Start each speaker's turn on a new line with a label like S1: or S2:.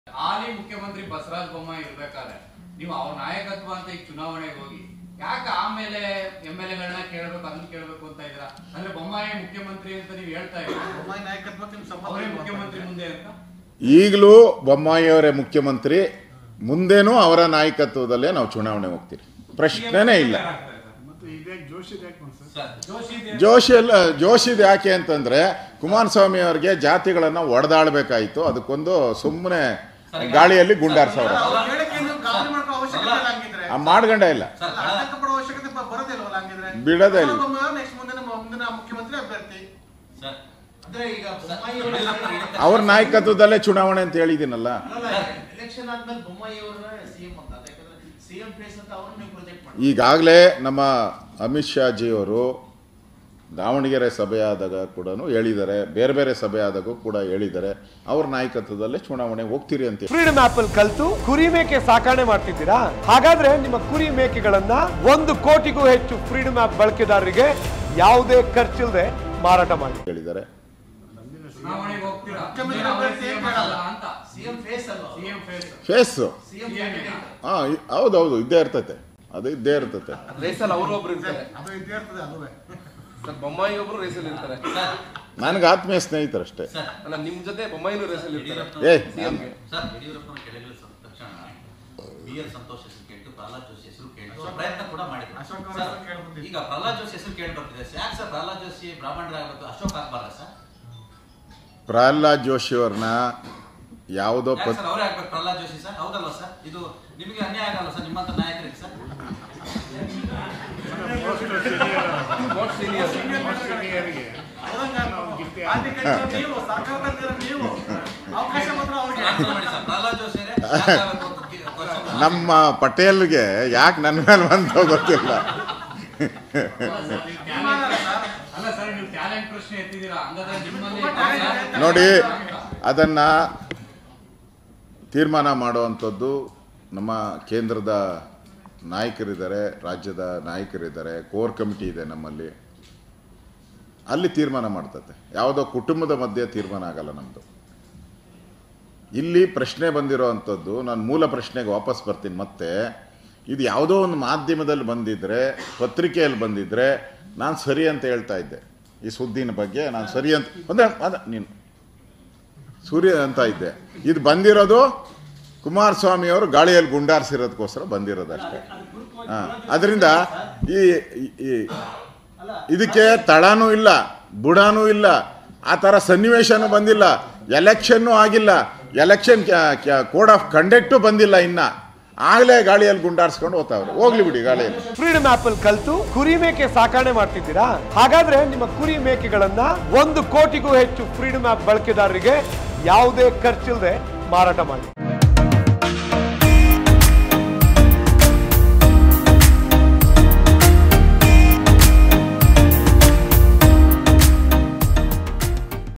S1: ಹಾಲಿ ಮುಖ್ಯಮಂತ್ರಿ ಬಸವರಾಜ ಬೊಮ್ಮಾಯಿ ಇರ್ಬೇಕಾದ್ರೆ ನೀವು ಅವ್ರ ನಾಯಕತ್ವ ಅಂತ ಈಗ ಚುನಾವಣೆಗೆ ಹೋಗಿ ಯಾಕೆ ಆಮೇಲೆ ಎಂ ಎಲ್ ಎಗಳನ್ನ ಕೇಳಬೇಕು ಅದನ್ನ ಕೇಳಬೇಕು ಅಂತ ಇದ್ರ ಅಂದ್ರೆ ಬೊಮ್ಮಾಯಿ ಮುಖ್ಯಮಂತ್ರಿ ಅಂತ ನೀವು ಹೇಳ್ತಾ ಇದ್ದೀರಾ
S2: ಬೊಮ್ಮಾಯಿ ನಾಯಕತ್ವಕ್ಕೆ ನಿಮ್ ಸಂಬಂಧ
S1: ಅವರೇ
S2: ಇಲ್ವಾ?
S1: ಮುಖ್ಯಮಂತ್ರಿ ಮುಂದೆ ಅಂತ
S3: ಈಗಲೂ ಬೊಮ್ಮಾಯಿಯವರೇ ಮುಖ್ಯಮಂತ್ರಿ ಮುಂದೇನೂ ಅವರ ನಾಯಕತ್ವದಲ್ಲೇ ನಾವು ಚುನಾವಣೆ ಹೋಗ್ತೀವಿ ಪ್ರಶ್ನೆನೇ ಇಲ್ಲ
S2: ಮತ್ತು ಇದೇ ಜೋಶಿ ಯಾಕೆ ಬಂತು ಸರ್
S1: ಜೋಶಿ
S3: ಜೋಶಿ ಎಲ್ಲ ಜೋಶಿದ್ ಯಾಕೆ ಅಂತಂದ್ರೆ ಕುಮಾರಸ್ವಾಮಿ ಅವರಿಗೆ ಜಾತಿಗಳನ್ನ ಒಡೆದಾಡಬೇಕಾಯಿತು ಅದಕ್ಕೊಂದು ಸುಮ್ಮನೆ ಗಾಳಿಯಲ್ಲಿ ಗುಂಡಾರ್ಸವ್ರೆ
S2: ಅವ್ರ ಹೇಳಿಕೆ ನೀವು ಗಾಬರಿ ಮಾಡ್ಕೋ ಅವಶ್ಯಕತೆ ಇಲ್ಲ ಹಂಗಿದ್ರೆ
S3: ಆ ಮಾಡ್ಗಂಡ ಇಲ್ಲ
S2: ಅಲ್ಲ, ಆತಂಕ ಪಡೋ ಅವಶ್ಯಕತೆ ಬ- ಬರೋದಿಲ್ವಲ್ಲ ಹಂಗಿದ್ರೆ
S3: ಬಿಡೋದೇ ಇಲ್ಲ.
S2: ನೆಕ್ಸ್ಟ್ ಮುಂದಿನ ಮುಂದಿನ ಮುಖ್ಯಮಂತ್ರಿ ಅಭ್ಯರ್ಥಿ
S4: ಅಂದ್ರೆ ಈಗ ಬೊಮ್ಮಾಯಿ ಅವರು
S3: ಅವ್ರ ನಾಯಕತ್ವದಲ್ಲೇ ಚುನಾವಣೆ ಅಂತ ಹೇಳಿದ್ದೀನಲ್ಲ
S4: ಎಲೆಕ್ಷನ್ ಆದ್ಮೇಲೆ ಬೊಮ್ಮಾಯಿ ಅವರ ಸಿಎಂ ಅಂತ ಯಾಕಂದ್ರೆ ಸಿಎಂ ಫೇಸ್ ಅಂತ ಅವ್ರನ್ನ ನೀವು ಪ್ರೊಜೆಕ್ಟ್ ಮಾಡಿ
S3: ಈಗಾಗಲೇ ನಮ್ಮ ಅಮಿತ್ ಶಾ ಜಿ ಅವರು ದಾವಣಗೆರೆ ಸಭೆ ಆದಾಗ ಕೂಡ ಹೇಳಿದ್ದಾರೆ ಬೇರೆ ಬೇರೆ ಸಭೆ ಆದಾಗೂ ಕೂಡ ಹೇಳಿದ್ದಾರೆ ಅವ್ರ ನಾಯಕತ್ವದಲ್ಲೇ ಚುನಾವಣೆ ಹೋಗ್ತೀರಿ ಅಂತ
S5: ಫ್ರೀಡಮ್ ಆಪ್ ಅಲ್ಲಿ ಕಲ್ತು ಕುರಿ ಮೇಕೆ ಸಾಕಣೆ ಮಾಡ್ತಿದ್ದೀರಾ ಹಾಗಾದ್ರೆ ನಿಮ್ಮ ಕುರಿ ಮೇಕೆಗಳನ್ನ ಒಂದು ಕೋಟಿಗೂ ಹೆಚ್ಚು ಫ್ರೀಡಮ್ ಆಪ್ ಬಳಕೆದಾರರಿಗೆ ಯಾವುದೇ ಖರ್ಚಿಲ್ಲದೆ ಮಾರಾಟ ಮಾಡಿ
S3: ಹೇಳಿದ್ದಾರೆ
S1: ಚುನಾವಣೆಗೆ ಹೋಗ್ತೀರಾ
S2: ಮುಖ್ಯಮಂತ್ರಿ
S1: ಅವರೇ
S2: ಅಭ್ಯರ್ಥಿ
S1: CM
S2: ಬೇಡ.
S1: ಅಲ್ಲ ಅಂತ
S4: ಸಿಎಂ ಫೇಸ್ ಅಲ್ವಾ
S1: ಸಿಎಂ ಫೇಸ್
S3: ಫೇಸು
S4: ಸಿಎಂ
S3: ಹಾಂ ಹೌದೌದು ಇದ್ದೇ ಇರ್ತೈತೆ ಅದು ಇದ್ದೇ ಇರ್ತೈತೆ
S6: ರೇಸಲ್ಲಿ ಅವರು ಒಬ್ರು ಇರ್ತಾರೆ
S2: ಅದು ಇದ್ದೇ ಇರ್ತದೆ ಅದುವೇ
S6: ಸರ್ ಬೊಮ್ಮಾಯಿ ಒಬ್ರು ರೇಸಲ್ಲಿ ಇರ್ತಾರೆ
S3: ನನಗೆ ಆತ್ಮೀಯ ಸ್ನೇಹಿತರಷ್ಟೇ
S6: ಅಲ್ಲ ನಿಮ್ ಜೊತೆ ಬೊಮ್ಮಾಯಿನೂ ರೇಸಲ್ಲಿ ಇರ್ತಾರೆ
S3: ಏ
S6: ಸಿಎಂಗೆ
S4: ಸರ್ ಯಡಿಯೂರಪ್ಪನ ಕೆಳಗಿಳಿದ ತಕ್ಷಣ ಬಿ ಎಲ್ ಸಂತೋಷ್ ಹೆಸರು ಕೇಳ್ತು ಪ್ರಹ್ಲಾದ್ ಜೋಶಿ ಹೆಸರು ಕೇಳ್ತು ಪ್ರಯತ್ನ ಕೂಡ ಮಾಡಿದ್ರು
S2: ಅಶೋಕ್ ಅವ್ರ
S4: ಸರ್,
S2: ಹೆಸರು ಕೇಳ್ಬಂದಿತ್ತು.
S4: ಈಗ ಪ್ರಹ್ಲಾದ್ ಜೋಶಿ ಹೆಸರು ಕೇಳಿ ಬರ್ತಿದೆ ಯಾಕೆ ಸರ್ ಪ್ರಹ್ಲಾದ್ ಜೋಶಿ ಬ್ರಾಹ್ಮಣರಾಗಬೇಕು ಅಶೋಕ್ ಆಗ್ಬಾರ್ದ ಸರ್
S3: ಪ್ರಹ್ಲಾದ್ ಜೋಶಿ ಅವ್ರನ್ನ ಯಾವುದೋ
S4: ಯಾಕೆ
S3: ಪತ್
S4: ಸರ್ ಅವರೇ ಆಗ್ಬೇಕು ಪ್ರಹ್ಲಾದ್ ಜೋಶಿ ಸರ್ ಹೌದಲ್ವಾ ಸರ್ ಇದು ನಿಮಗೆ ಅನ್ಯಾಯ ಆಗಲ್ಲ ಸರ್ ನಿಮ್ಮಂತ ನಾಯಕರಿಗೆ ಸರ್
S6: ಮೋಸ್ಟ್ ಸೀನಿಯರ್
S2: ಅಧಿಕಾರಿಗಳು ನೀವು ಸರ್ಕಾರದಲ್ಲಿರೋ ನೀವು ಅವಕಾಶ ಮಾತ್ರ ಅವ್ರಿಗೆ
S4: ಆನ್ಸರ್ ಮಾಡಿ ಸರ್ ಪ್ರಹ್ಲಾದ್ ಜೋಶಿ ಯಾಕೆ ಆಗ್ಬೇಕು ಅಂತ ಕೇ- question ಮಾಡಿ.
S3: ನಮ್ಮ ಪಟೇಲ್ಗೆ ಯಾಕೆ ನನ್ನ ಮೇಲೆ ಬಂತೋ ಗೊತ್ತಿಲ್ಲ
S1: ಅಲ್ಲ ಸರ್ ನೀವು ಟ್ಯಾಲೆಂಟ್ ಪ್ರಶ್ನೆ ಎತ್ತಿದ್ದೀರಾ ಹಂಗಾದ್ರೆ ನಿಮ್ಮಲ್ಲಿ
S2: ತುಂಬಾ talent ಇದೆ.
S3: ನೋಡಿ ಅದನ್ನು ತೀರ್ಮಾನ ಮಾಡುವಂಥದ್ದು ನಮ್ಮ ಕೇಂದ್ರದ ನಾಯಕರಿದ್ದಾರೆ ರಾಜ್ಯದ ನಾಯಕರಿದ್ದಾರೆ ಕೋರ್ ಕಮಿಟಿ ಇದೆ ನಮ್ಮಲ್ಲಿ ಅಲ್ಲಿ ತೀರ್ಮಾನ ಮಾಡ್ತತೆ ಯಾವುದೋ ಕುಟುಂಬದ ಮಧ್ಯೆ ತೀರ್ಮಾನ ಆಗಲ್ಲ ನಮ್ಮದು ಇಲ್ಲಿ ಪ್ರಶ್ನೆ ಬಂದಿರೋ ಅಂಥದ್ದು ನಾನು ಮೂಲ ಪ್ರಶ್ನೆಗೆ ವಾಪಸ್ ಬರ್ತೀನಿ ಮತ್ತೆ ಇದು ಯಾವುದೋ ಒಂದು ಮಾಧ್ಯಮದಲ್ಲಿ ಬಂದಿದ್ದರೆ ಪತ್ರಿಕೆಯಲ್ಲಿ ಬಂದಿದ್ದರೆ ನಾನು ಸರಿ ಅಂತ ಹೇಳ್ತಾ ಇದ್ದೆ ಈ ಸುದ್ದಿನ ಬಗ್ಗೆ ನಾನು ಸರಿ ಅಂತ ಒಂದೇ ಅದ ನೀನು ಸೂರ್ಯ ಅಂತ ಇದ್ದೆ ಇದು ಬಂದಿರೋದು ಕುಮಾರಸ್ವಾಮಿ ಅವರು ಗಾಳಿಯಲ್ಲಿ ಗುಂಡಾರಿಸಿರೋದಕ್ಕೋಸ್ಕರ ಬಂದಿರೋದಷ್ಟೇ ಹಾಂ ಅದರಿಂದ ಈ ಈ- ಈ ಇದಕ್ಕೆ ತಳನೂ ಇಲ್ಲ ಬುಡನೂ ಇಲ್ಲ ಆ ಥರ ಸನ್ನಿವೇಶನೂ ಬಂದಿಲ್ಲ ಎಲೆಕ್ಷನ್ನೂ ಆಗಿಲ್ಲ ಎಲೆಕ್ಷನ್ ಕೋಡ್ ಆಫ್ ಕಂಡಕ್ಟು ಬಂದಿಲ್ಲ ಇನ್ನ ಆಗಲೇ ಗಾಳಿಯಲ್ಲಿ ಗುಂಡಾರಿಸ್ಕೊಂಡು ಹೋಗ್ತಾವ್ರೆ ಹೋಗ್ಲಿ ಬಿಡಿ ಗಾಳಿಯಲ್ಲಿ
S5: ಫ್ರೀಡಮ್ ಆಪ್ ಅಲ್ಲಿ ಕಲ್ತು ಕುರಿ ಮೇಕೆ ಸಾಕಣೆ ಮಾಡ್ತಿದ್ದೀರಾ ಹಾಗಾದ್ರೆ ನಿಮ್ಮ ಕುರಿ ಮೇಕೆಗಳನ್ನ ಒಂದು ಕೋಟಿಗೂ ಹೆಚ್ಚು ಫ್ರೀಡಮ್ ಆಪ್ ಬಳಕೆದಾರರಿಗೆ ಯಾವುದೇ ಖರ್ಚಿಲ್ಲದೆ ಮಾರಾಟ ಮಾಡಿ